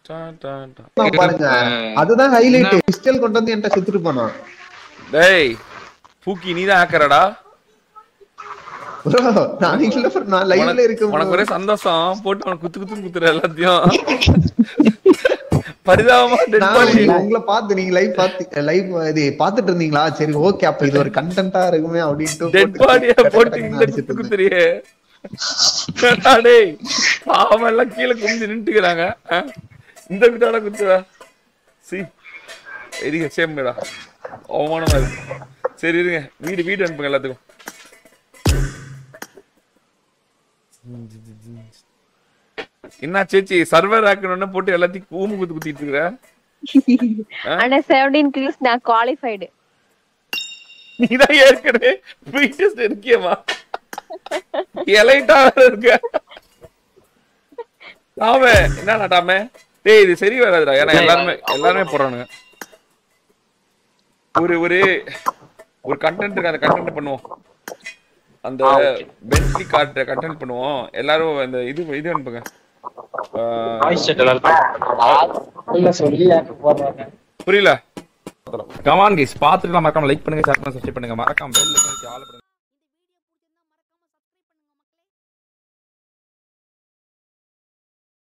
Don, Don, Don. நான் பாருங்க அதுதான் ஹைலைட் பிஸ்டல் கொண்டு வந்து என்கிட்ட சுத்துட்டு போனான் டேய் பூக்கி நீதான் ஹேக்கரடா ப்ரோ நான் இல்ல bro, நான் லைவ்ல இருக்கேன் உனக்கு bro. ஒரே சந்தோஷம் போட்டு அவனுக்கு குத்து குத்து குத்துற எல்லாத்தையும் பரிதாபமா dead நான் body. உங்களை பார்த்து நீங்க லைவ் பார்த்து லைவ் இது பாத்துட்டு இருந்தீங்களா சரி ஓகே அப்ப இது ஒரு கண்டென்ட்டா இருக்குமே அப்படின்ட்டு டெட் போட்டு பாடிய டக்கு போட்டு டக்குன்னு இந்த அடிச்சிட்டு குத்து இருந்தேன். குத்துறியே என்னடா டேய் பாவம் எல்லாம் கீழே குமிஞ்சு நின்னுட்டுக்கிறாங்க ஆ? இந்த விட்டாட குத்துவ சி இருங்க சேம்டா அவமானமா இருக்கு சரி இருங்க வீடு வீடு அனுப்புங்க எல்லாத்துக்கும் என்ன சேச்சி சர்வர் ஆக்கணும்னு போட்டு எல்லாத்தையும் ஊமு குத்து குத்திட்டு இருக்கிற ஆனா செவன்டீன் கில்ஸ் நான் குவாலிஃபைடு நீதான் ஏற்கனவே வீட்டஸ்ட் இருக்கியமா எலைட்டா வேற இருக்க டாமே என்னடா டாமே டேய் இது சரி வராதுடா ஏன்னா எல்லாருமே எல்லாருமே போடுறானுங்க ஒரு ஒரு ஒரு கண்டென்ட் இருக்கு அந்த கண்டென்ட் பண்ணுவோம் அந்த பென்ட்லி கார்ட் கண்டென்ட் பண்ணுவோம் எல்லாரும் இந்த இது இது அனுப்புங்க வாய்ஸ் செட் எல்லாரும் இல்ல சொல்லி எனக்கு போடுறாங்க புரியல கமான் கைஸ் பாத்துட்டு மறக்காம லைக் பண்ணுங்க ஷேர் பண்ணுங்க சப்ஸ்கிரைப் பண்ணுங்க மறக்காம பெல் ஐகான் ஆல் பண்ணுங்க